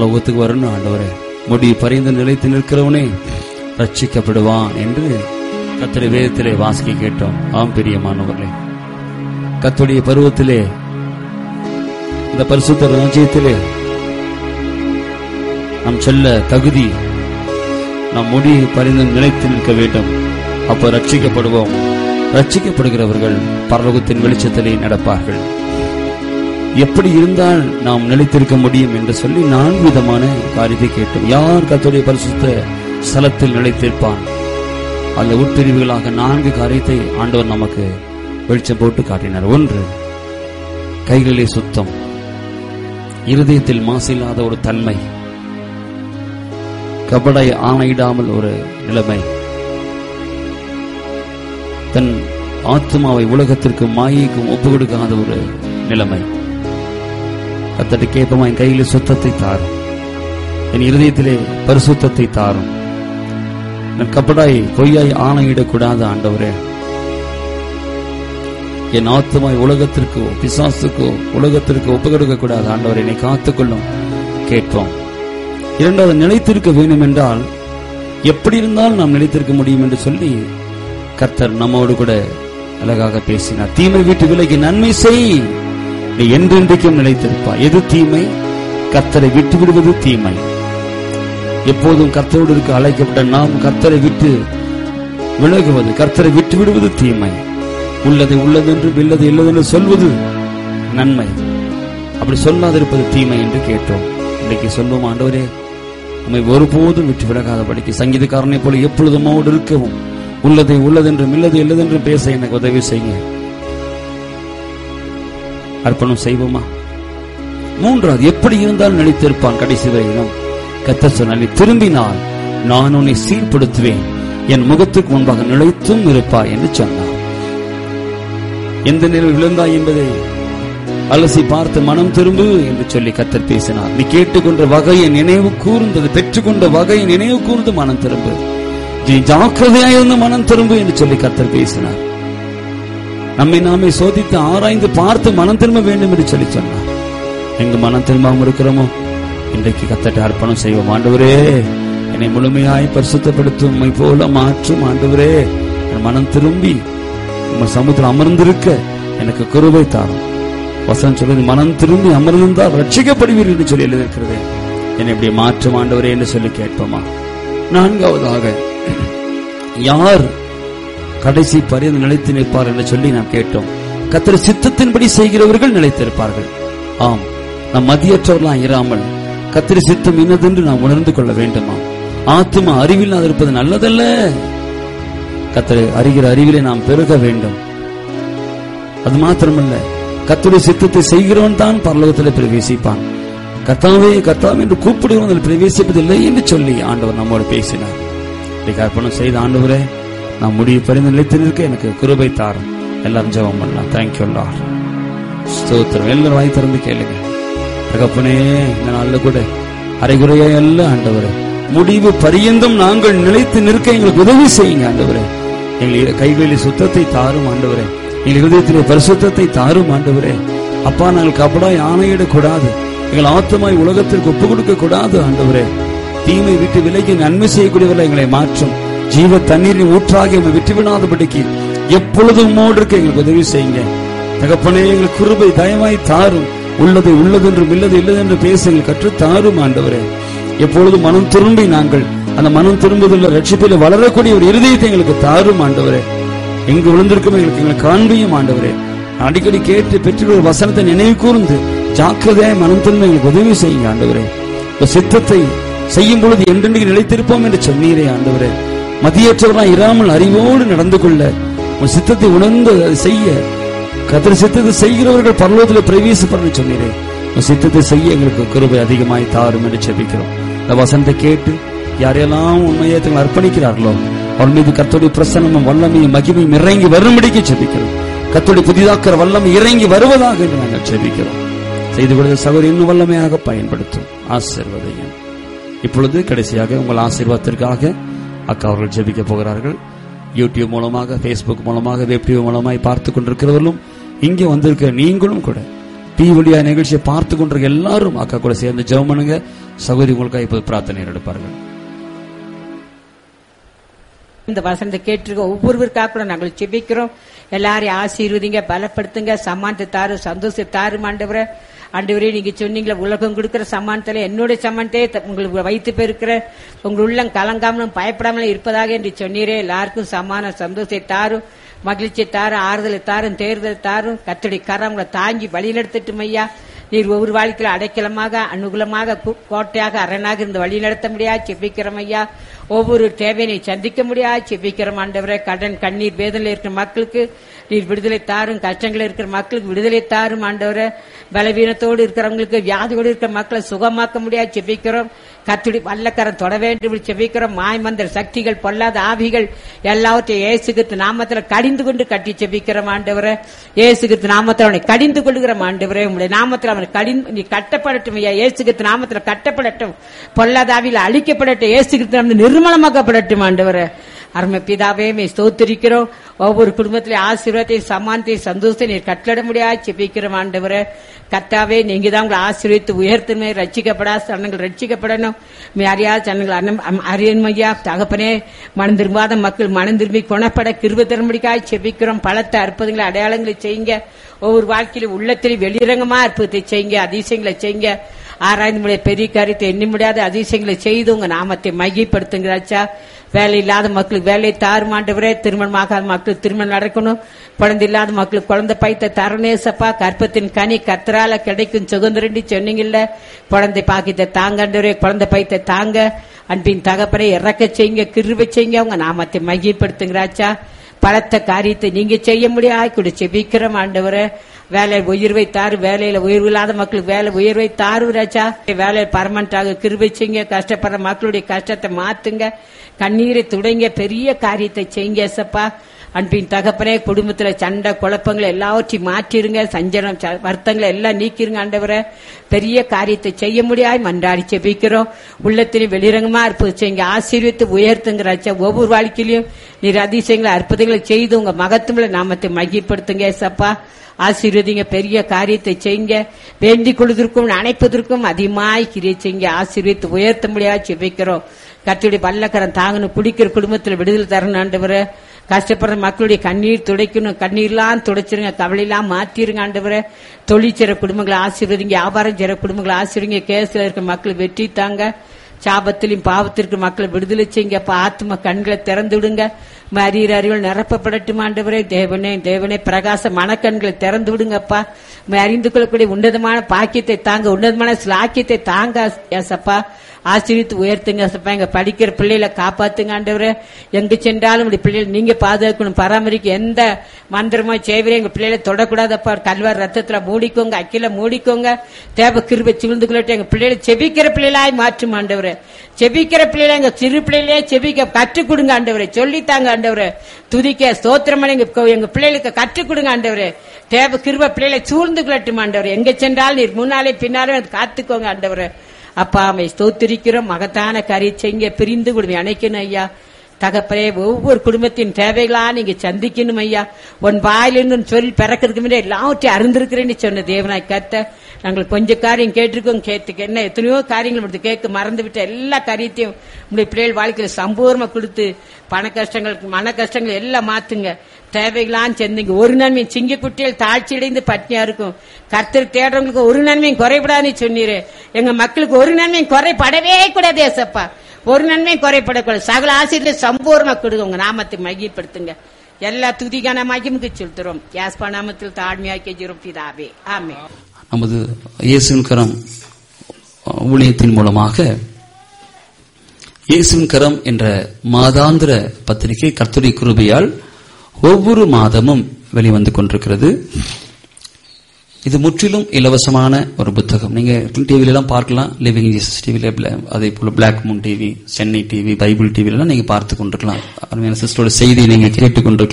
பரலோகத்துக்கு வரணும் ஆண்டவரே முடி பறிந்து நிலைத்து நிற்கிறவனே ரட்சிக்கப்படுவான் என்று கத்தடி வேதத்திலே வாசிக்க கேட்டோம் ஆம் பிரியமானவர்களே கத்துடைய பருவத்திலே இந்த பரிசுத்த ராஜ்யத்திலே நாம் செல்ல தகுதி நாம் முடி பறிந்து நிலைத்து நிற்க வேண்டும் அப்போ ரட்சிக்கப்படுவோம் ரட்சிக்கப்படுகிறவர்கள் பரலோகத்தின் வெளிச்சத்திலே நடப்பார்கள் எப்படி இருந்தால் நாம் நிலைத்திருக்க முடியும் என்று சொல்லி நான்கு விதமான காரியத்தை கேட்டோம் யார் கத்துடைய பரிசுத்த ஸ்தலத்தில் நிலைத்திருப்பான் அந்த உட்பிரிவுகளாக நான்கு காரியத்தை ஆண்டவர் நமக்கு வெளிச்சம் போட்டு காட்டினார் ஒன்று கைகளிலே சுத்தம் இருதயத்தில் மாசில்லாத ஒரு தன்மை கபடை ஆணையிடாமல் ஒரு நிலைமை தன் ஆத்மாவை உலகத்திற்கு மாயைக்கும் ஒப்பு கொடுக்காத ஒரு நிலைமை கத்தட்டு கேட்பமா என் கையிலே சுத்தத்தை தாரும் என் இருதயத்திலே பரிசுத்தத்தை தாரும் நான் கபடாய் பொய்யாய் ஆணையிடக்கூடாத ஆண்டவரே என் ஆத்மாய் உலகத்திற்கோ பிசாசுக்கோ உலகத்திற்கு ஒப்பு கொடுக்க கூடாது ஆண்டவர் என்னை காத்துக்கொள்ளும் கேட்போம் இரண்டாவது நிலைத்திருக்க வேண்டும் என்றால் எப்படி இருந்தால் நாம் நிலைத்திருக்க முடியும் என்று சொல்லி கர்த்தர் நம்மோடு கூட அழகாக பேசினார் தீமை விட்டு விலகி நன்மை செய் நீ என்றென்றைக்கும் நிலைத்திருப்பாய் எது தீமை கர்த்தரை விட்டு விடுவது தீமை எப்போதும் கர்த்தரோடு இருக்க அழைக்கப்பட்ட நாம் கர்த்தரை விட்டு விலகுவது கர்த்தரை விட்டு விடுவது தீமை உள்ளது உள்ளதென்று இல்லது இல்லதென்று சொல்வது நன்மை அப்படி சொல்லாதிருப்பது தீமை என்று கேட்டோம் இன்றைக்கு சொல்வோம் ஆண்டவரே உண்மை ஒருபோதும் விட்டு விலகாதபடிக்கு சங்கீதக்காரனை போல எப்பொழுதும் அவரோடு இருக்கவும் உள்ளதை உள்ளதென்றும் இல்லது இல்லதென்று பேச எனக்கு உதவி செய்யுங்க அர்ப்பணம் செய்வோமா மூன்றாவது எப்படி இருந்தால் நினைத்திருப்பான் கடைசி வரையிலும் கத்த சொன்னால் திரும்பினால் நான் உன்னை சீர்படுத்துவேன் என் முகத்துக்கு முன்பாக நிலைத்தும் இருப்பாய் என்று சொன்னார் எந்த நிலையில் விழுந்தாய் என்பதை அலசி பார்த்து மனம் திரும்பு என்று சொல்லி கத்தர் பேசினார் நீ கேட்டுக்கொண்ட வகையை நினைவு கூர்ந்தது பெற்றுக்கொண்ட வகையை நினைவு கூர்ந்து மனம் திரும்பு நீ ஜாக்கிரதையாயிருந்து மனம் திரும்பு என்று சொல்லி கத்தர் பேசினார் நம்மை நாமே சோதித்து ஆராய்ந்து பார்த்து மனம் திரும்ப வேண்டும் என்று சொல்லி சொன்னார் எங்க மனம் திரும்பாம இருக்கிறோமோ இன்றைக்கு கத்தட்ட அர்ப்பணம் செய்வோம் ஆண்டவரே என்னை முழுமையாய் பரிசுத்தப்படுத்தும் உம்மை போல மாற்றும் ஆண்டவரே என் மனம் திரும்பி உங்க சமுத்திரம் அமர்ந்திருக்க எனக்கு குருவை தாரும் வசனம் சொல்லுது மனம் திரும்பி அமர்ந்திருந்தால் ரட்சிக்கப்படுவீர்கள் என்று சொல்லி எழுதியிருக்கிறது என்னை இப்படி மாற்றும் ஆண்டவரே என்று சொல்லி கேட்போமா நான்காவதாக யார் கடைசி பரிந்து நிலைத்து நிற்பார் என்று சொல்லி நாம் கேட்டோம் கத்திர சித்தத்தின்படி செய்கிறவர்கள் நிலைத்திருப்பார்கள் ஆம் நாம் மதியற்றவர்களாம் இராமல் கத்திரி சித்தம் இன்னதென்று நாம் உணர்ந்து கொள்ள வேண்டுமா ஆத்மா அறிவில் இருப்பது நல்லதல்ல கத்தரை அறிகிற அறிவிலே நாம் பெருக வேண்டும் அது மாத்திரமல்ல கத்துடைய சித்தத்தை செய்கிறவன் தான் பரலோகத்தில் பிரவேசிப்பான் கத்தாவே கத்தாவே என்று கூப்பிடுவன் அதில் பிரவேசிப்பதில்லை என்று சொல்லி ஆண்டவர் நம்மோடு பேசினார் இன்றைக்கு அர்ப்பணம் செய்த ஆண்டவரே நான் முடிவு பரிந்து நிலைத்து நிற்க எனக்கு கிருபை தாரும் எல்லாரும் ஜெபம் பண்ணலாம் தேங்க்யூ லார்ட் ஸ்தோத்திரம் எல்லாரும் வாய் திறந்து கேளுங்க தகப்பனே இந்த நாள்ல கூட அரைகுறையா அல்ல ஆண்டவரே முடிவு பரியந்தும் நாங்கள் நிலைத்து நிற்க எங்களுக்கு உதவி செய்யுங்க ஆண்டவரே எங்கள் கைகளில் சுத்தத்தை தாரும் ஆண்டவரே எங்கள் இருதயத்திலே பரிசுத்தத்தை தாரும் ஆண்டவரே அப்பா நாங்கள் கபடாய் ஆணையிடக்கூடாது எங்கள் ஆத்தமாய் உலகத்திற்கு ஒப்பு கொடுக்க கூடாது ஆண்டவரே தீமை விட்டு விலகி நன்மை செய்யக்கூடியவர்கள் எங்களை மாற்றும் ஜீவ தண்ணீரின் ஊற்றாகி எங்களை விட்டு விடாதபடிக்கு எப்பொழுதும் உம்மோடு இருக்க எங்களுக்கு உதவி செய்யுங்க தகப்பனே எங்கள் குருபை தயவாய் தாரும் உள்ளதை உள்ளதென்றும் இல்லது இல்லதென்று பேச எங்கள் கற்று தாரும் ஆண்டவரே எப்பொழுதும் மனம் திரும்பி நாங்கள் அந்த மனம் திரும்புதல் ரட்சிப்பில் வளரக்கூடிய ஒரு இருதயத்தை எங்களுக்கு தாரும் ஆண்டவரே எங்கு விழுந்திருக்கும் எங்களுக்கு எங்களை காண்பியும் ஆண்டவரே அடிக்கடி கேட்டு பெற்று ஒரு வசனத்தை நினைவு கூர்ந்து ஜாக்கிரதையாய் மனம் திரும்ப எங்களுக்கு உதவி செய்யுங்க ஆண்டவரே இந்த சித்தத்தை செய்யும் பொழுது என்றென்றைக்கு நிலைத்திருப்போம் என்று சொன்னீரே ஆண்டவரே மதியற்றவராய் இராமல் அறிவோடு நடந்து கொள்ள உன் சித்தத்தை உணர்ந்து அதை செய்ய கத்திர சித்தத்தை செய்கிறவர்கள் பரலோகத்தில் பிரவேசிப்பட சொன்னீரே உன் சித்தத்தை செய்ய எங்களுக்கு கிருபை அதிகமாய் தாரும் என்று செபிக்கிறோம் இந்த வசனத்தை கேட்டு யாரெல்லாம் உண்மையை தங்களை அர்ப்பணிக்கிறார்களோ அவள் மீது கத்தோடைய பிரசனமும் வல்லமையும் மகிமையும் இறங்கி வரும்படிக்கு செபிக்கிறோம் கத்தோடைய புதிதாக்கிற வல்லமை இறங்கி வருவதாக என்று நாங்கள் செபிக்கிறோம் செய்து கொடுத்த சகோதரி இன்னும் வல்லமையாக பயன்படுத்தும் ஆசீர்வதையும் இப்பொழுது கடைசியாக உங்கள் ஆசீர்வாதத்திற்காக அக்கா அவர்கள் ஜெபிக்க போகிறார்கள் யூடியூப் மூலமாக ஃபேஸ்புக் மூலமாக வெப் டிவி மூலமாய் பார்த்து கொண்டிருக்கிறவர்களும் இங்கே வந்திருக்கிற நீங்களும் கூட டி வழியா நிகழ்ச்சியை பார்த்து கொண்டிருக்க எல்லாரும் அக்கா கூட சேர்ந்து ஜெபம் பண்ணுங்க சகோதரி உங்களுக்காக இப்போது பிரார்த்தனை எடுப்பார்கள் இந்த வசனத்தை கேட்டிருக்க ஒவ்வொருவருக்காக கூட நாங்கள் செபிக்கிறோம் எல்லாரையும் ஆசீர்வதிங்க பலப்படுத்துங்க சமானத்தை தாரு சந்தோஷத்தை தாரு ஆண்டவரை ஆண்டவரே நீங்க சொன்னீங்களே உலகம் கொடுக்கிற சமானத்துல என்னுடைய சமானத்தை த- உங்களுக்கு வைத்து பெருக்கிற உங்கள் உள்ளம் கலங்காமலும் பயப்படாமலும் இருப்பதாக என்று சொன்னீரே எல்லாருக்கும் சமான சந்தோஷத்தை தாரும் மகிழ்ச்சியை தாரும் ஆறுதலை தாரும் தேர்தலை தாரும் கத்தடி கரங்களை தாங்கி வழிநடத்தட்டும் ஐயா நீர் ஒவ்வொரு வாழ்க்கையில் அடைக்கலமாக அனுகூலமாக கு- கோட்டையாக அரணாக இருந்து வழி நடத்த முடியாது செபிக்கிறோம் ஐயா ஒவ்வொரு தேவையை சந்திக்க முடியாது செபிக்கிறோம் ஆண்டவரே கடன் கண்ணீர் வேதனையில் இருக்கிற மக்களுக்கு நீர் விடுதலை தாரும் கஷ்டங்கள் இருக்கிற மக்களுக்கு விடுதலை தாரும் ஆண்டவரே பலவீனத்தோடு இருக்கிறவங்களுக்கு வியாதியோடு இருக்கிற மக்களை சுகமாக்க முடியாது செபிக்கிறோம் கத்துடி வல்லக்கரம் தொட வேண்டும் என்று செபிக்கிறோம் மாய்மந்திர சக்திகள் பொல்லாத ஆவிகள் எல்லாவற்றையும் இயேசுகிறிஸ்து நாமத்துல கடிந்து கொண்டு கட்டி செபிக்கிறோம் ஆண்டவரே இயேசுகிறிஸ்து நாமத்தில் அவனை கடிந்து கொள்கிறோம் ஆண்டவரே உங்களுடைய நாமத்தில் அவனை கடிந்து நீ கட்டப்படட்டும் ஐயா இயேசுகிறிஸ்து நாமத்துல கட்டப்படட்டும் பொல்லாத ஆவியில் அழிக்கப்படட்டும் இயேசுகிறிஸ்து நாமத்தில் நிர்மலமாக்கப்படட்டும் ஆண்டவரே அருமை பிதாவே மே ஸ்தோத்திரிக்கிறோம் ஒவ்வொரு குடும்பத்திலே ஆசீர்வாதத்தை சமானத்தை சந்தோஷத்தை நீர் கட்டளட முடியாது செபிக்கிறோம் ஆண்டவரே கத்தாவே நீங்க தான் உங்களை ஆசீர்வதித்து உயர்த்துமே ரட்சிக்கப்படா சனங்கள் ரட்சிக்கப்படணும் மே அறியாத சனங்கள் அன்னம் அறியன்மையா தகப்பனே மனம் திரும்பாத மக்கள் மனம் திரும்பி குணப்பட கிருப தரும்படிக்காய் செபிக்கிறோம் பலத்த அற்புதங்களை அடையாளங்களை செய்யுங்க ஒவ்வொரு வாழ்க்கையிலும் உள்ளத்தில் வெளிரங்கமா அற்புதத்தை செய்யுங்க அதிசயங்களை செய்யுங்க ஆராய்ந்து முடிய பெரிய காரியத்தை எண்ணி முடியாத அதிசயங்களை செய்து உங்க நாமத்தை மையப்படுத்துங்கிறாச்சா வேலை இல்லாத மக்களுக்கு வேலை தாருமாண்டவரே திருமணமாகாத மக்களுக்கு திருமணம் நடக்கணும் குழந்தை இல்லாத மக்களுக்கு குழந்தை பைத்த தரணேசப்பா கற்பத்தின் கனி கத்தரால கிடைக்கும் சுதந்திரண்டி சொன்னீங்கல்ல குழந்தை பாக்கித்த தாங்கண்டவரே குழந்தை பைத்த தாங்க அன்பின் தகப்பனை இறக்க செய்யுங்க கிருபை செய்யுங்க உங்க நாமத்தை மையப்படுத்துங்கிறாச்சா பலத்த காரியத்தை நீங்க செய்ய முடியாது கூட செபிக்கிறோம் ஆண்டவரே வேலை உயர்வை தாரு வேலையில உயர்வு இல்லாத மக்களுக்கு வேலை உயர்வை தாரு ராஜா வேலையை பர்மனண்டாக கிருபை செய்யுங்க கஷ்டப்படுற மக்களுடைய கஷ்டத்தை மாத்துங்க கண்ணீரை துடைங்க பெரிய காரியத்தை செய்யுங்க ஏசப்பா அன்பின் தகப்பனே குடும்பத்துல சண்டை குழப்பங்களை எல்லாவற்றையும் மாற்றிருங்க சஞ்சலம் ச- வருத்தங்களை எல்லாம் நீக்கிருங்க ஆண்டவரை பெரிய காரியத்தை செய்ய முடியாது மன்றாடி செபிக்கிறோம் உள்ளத்திலும் வெளிரங்கமா இருப்பது செய்யுங்க ஆசீர்வித்து உயர்த்துங்கிறாச்சா ஒவ்வொரு வாழ்க்கையிலும் நீர் அதிசயங்களை அற்புதங்களை செய்து உங்க மகத்துவ நாமத்தை மகிப்படுத்துங்க ஏசப்பா ஆசீர்வதிங்க பெரிய காரியத்தை செய்யுங்க வேண்டிக் கொள்வதற்கும் அணைப்பதற்கும் அதிகமாய் கிரியை செய்யுங்க ஆசீர்வித்து உயர்த்த முடியாது செபிக்கிறோம் கத்துடைய பல்லக்கரம் தாங்கணும் குடிக்கிற குடும்பத்தில் விடுதலை தரணும் ஆண்டவரை கஷ்டப்படுற மக்களுடைய கண்ணீர் துடைக்கணும் கண்ணீர்லாம் துடைச்சிருங்க கவலையெல்லாம் மாத்திருங்க ஆண்டவரை தொழில் செய்ற குடும்பங்களை ஆசீர்வதிங்க வியாபாரம் செய்ற குடும்பங்களை ஆசீர்வதிங்க கேஸ்ல இருக்க மக்கள் வெற்றி தாங்க சாபத்திலும் பாவத்திற்கு மக்களை விடுதலை செய்யுங்கப்பா ஆத்ம கண்களை திறந்து விடுங்க அறிகிற அறிவுகள் நிரப்பப்படட்டும் ஆண்டவரே தேவனே தேவனே பிரகாச மனக்கண்களை திறந்து விடுங்கப்பா உம்மை அறிந்து கொள்ளக்கூடிய உன்னதமான பாக்கியத்தை தாங்க உன்னதமான ஸ்லாக்கியத்தை தாங்க ஏசப்பா ஆசீர்வித்து உயர்த்துங்க ஏசப்பா எங்க படிக்கிற பிள்ளைகளை காப்பாத்துங்க ஆண்டவரே எங்க சென்றாலும் இப்படி பிள்ளைகள் நீங்க பாதுகாக்கணும் பராமரிக்க எந்த மந்திரமோ செய்வரே எங்க பிள்ளைகளை தொடக்கூடாதப்பா கல்வார் ரத்தத்துல மூடிக்கோங்க அக்கில மூடிக்கோங்க தேவ கிருபை சிவிழ்ந்து கொள்ளட்டும் எங்க பிள்ளைகளை செபிக்கிற பிள்ளைகளாய் மாற்றும் ஆண்டவரே செபிக்கிற பிள்ளைகளை எங்க சிறு பிள்ளைகளே செபிக்க கற்றுக் கொடுங்க ஆண்டவரே சொல்லித்தாங்க ஆண்டவரே துதிக்க ஸ்தோத்திரம் எங்க எங்க பிள்ளைகளுக்கு கற்றுக் கொடுங்க ஆண்டவரே தேவ கிருப பிள்ளைகளை சூழ்ந்து கொள்ளட்டும் ஆண்டவரே எங்க சென்றால் நீர் முன்னாலே பின்னாலே வந்து காத்துக்கோங்க ஆண்டவரே அப்பா அவை ஸ்தோத்திரிக்கிறோம் மகத்தான கறி செய்ய பிரிந்து கொடுமை அணைக்கணும் ஐயா தகப்பரே ஒவ்வொரு குடும்பத்தின் தேவைகளா நீங்க சந்திக்கணும் ஐயா உன் வாயிலிருந்து சொல்லி பிறக்கிறதுக்கு முன்னே எல்லாவற்றையும் அறிந்திருக்கிறேன்னு சொன்ன தேவனாய் கத்த நாங்கள் கொஞ்ச காரியம் கேட்டிருக்கோம் கேட்டுக்க என்ன எத்தனையோ காரியங்கள் மட்டும் கேட்க மறந்து விட்ட எல்லா காரியத்தையும் உங்களுடைய பிள்ளைகள் வாழ்க்கையில சம்பூர்ணமா கொடுத்து பண கஷ்டங்களுக்கு மன கஷ்டங்கள் எல்லாம் மாத்துங்க தேவைகளாம் செந்தீங்க ஒரு நன்மையும் சிங்க குட்டிகள் தாழ்ச்சியடைந்து பட்னியா இருக்கும் கர்த்தர் தேடுறவங்களுக்கு ஒரு நன்மையும் குறைபடாதுன்னு சொன்னீரு எங்க மக்களுக்கு ஒரு நன்மையும் குறைபடவே கூடாது ஏசப்பா ஒரு நன்மையும் குறைபடக்கூடாது சகல ஆசிரியர் சம்பூர்ண கொடுங்க உங்க நாமத்தை மையப்படுத்துங்க எல்லா துதிகான மகிமுக்கு செலுத்துறோம் யாஸ்பா நாமத்தில் தாழ்மையாக்கி ஜீரோ பிதாவே ஆமே நமது இயேசுவின் கரம் ஊழியத்தின் மூலமாக இயேசுவின் கரம் என்ற மாதாந்திர பத்திரிகை கர்த்தருடைய கிருபையால் ஒவ்வொரு மாதமும் வெளிவந்து கொண்டிருக்கிறது இது முற்றிலும் இலவசமான ஒரு புத்தகம் நீங்க டிவில எல்லாம் பார்க்கலாம் லிவிங் ஜீசஸ் டிவில அதே போல black moon TV Chennai TV Bible டிவில எல்லாம் நீங்க பார்த்து கொண்டிருக்கலாம் அருமையான சிஸ்டரோட செய்தியை நீங்க கேட்டுக்கொண்டிருக்கலாம்